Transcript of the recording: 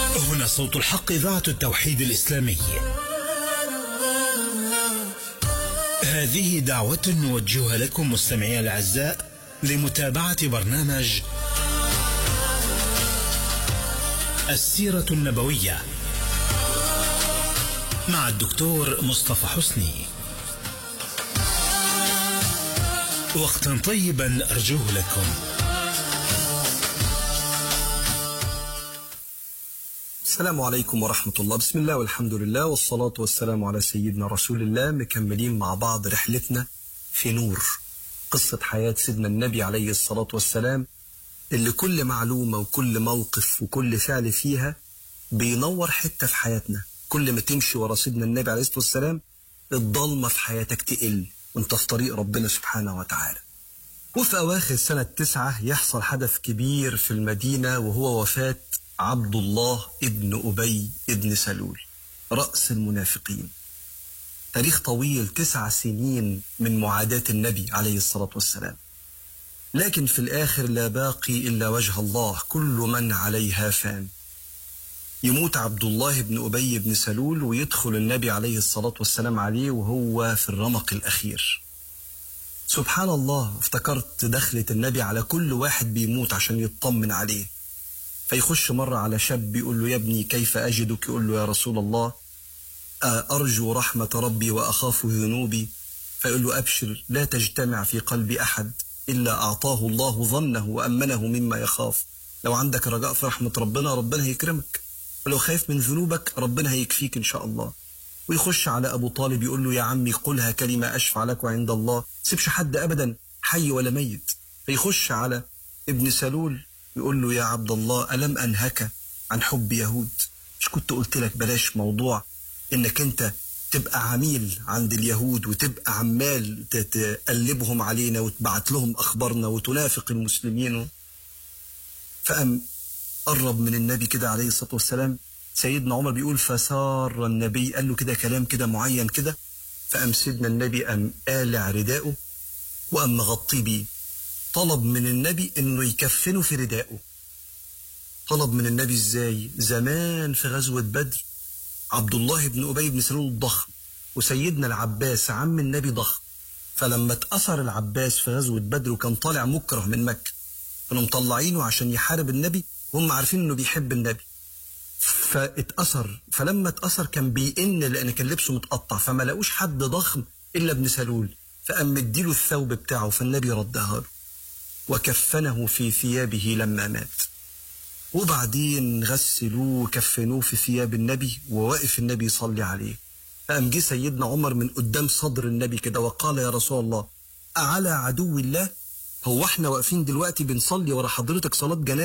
هنا صوت الحق إذاعة التوحيد الإسلامي هذه دعوة نوجهها لكم مستمعي الأعزاء لمتابعة برنامج السيرة النبوية مع الدكتور مصطفى حسني وقتا طيبا أرجوه لكم السلام عليكم ورحمة الله بسم الله والحمد لله والصلاة والسلام على سيدنا رسول الله مكملين مع بعض رحلتنا في نور قصة حياة سيدنا النبي عليه الصلاة والسلام اللي كل معلومة وكل موقف وكل فعل فيها بينور حتة في حياتنا كل ما تمشي ورا سيدنا النبي عليه الصلاة والسلام الضلمة في حياتك تقل وانت في طريق ربنا سبحانه وتعالى وفي أواخر سنة تسعة يحصل حدث كبير في المدينة وهو وفاة عبد الله ابن أبي ابن سلول رأس المنافقين تاريخ طويل تسع سنين من معاداة النبي عليه الصلاة والسلام لكن في الآخر لا باقي إلا وجه الله كل من عليها فان يموت عبد الله بن أبي بن سلول ويدخل النبي عليه الصلاة والسلام عليه وهو في الرمق الأخير سبحان الله افتكرت دخلة النبي على كل واحد بيموت عشان يطمن عليه فيخش مرة على شاب يقول له يا ابني كيف أجدك يقول له يا رسول الله أرجو رحمة ربي وأخاف ذنوبي فيقول له أبشر لا تجتمع في قلب أحد إلا أعطاه الله ظنه وأمنه مما يخاف لو عندك رجاء في رحمة ربنا ربنا هيكرمك ولو خايف من ذنوبك ربنا هيكفيك إن شاء الله ويخش على أبو طالب يقول له يا عمي قلها كلمة أشفع لك عند الله سيبش حد أبدا حي ولا ميت فيخش على ابن سلول يقول له يا عبد الله ألم أنهك عن حب يهود مش كنت قلت لك بلاش موضوع إنك أنت تبقى عميل عند اليهود وتبقى عمال تقلبهم علينا وتبعت لهم أخبارنا وتنافق المسلمين فأم قرب من النبي كده عليه الصلاة والسلام سيدنا عمر بيقول فسار النبي قال له كده كلام كده معين كده فأم سيدنا النبي أم قالع رداءه وأم مغطيه بيه طلب من النبي انه يكفنه في ردائه طلب من النبي ازاي زمان في غزوة بدر عبد الله بن أبي بن سلول ضخم وسيدنا العباس عم النبي ضخم فلما اتأثر العباس في غزوة بدر وكان طالع مكره من مكة كانوا مطلعينه عشان يحارب النبي وهم عارفين انه بيحب النبي فاتأثر فلما اتأثر كان بيئن لأن كان لبسه متقطع فما لقوش حد ضخم إلا ابن سلول فقام مديله الثوب بتاعه فالنبي ردها له وكفنه في ثيابه لما مات وبعدين غسلوه وكفنوه في ثياب النبي وواقف النبي يصلي عليه فقام جه سيدنا عمر من قدام صدر النبي كده وقال يا رسول الله أعلى عدو الله هو احنا واقفين دلوقتي بنصلي ورا حضرتك صلاة جنازة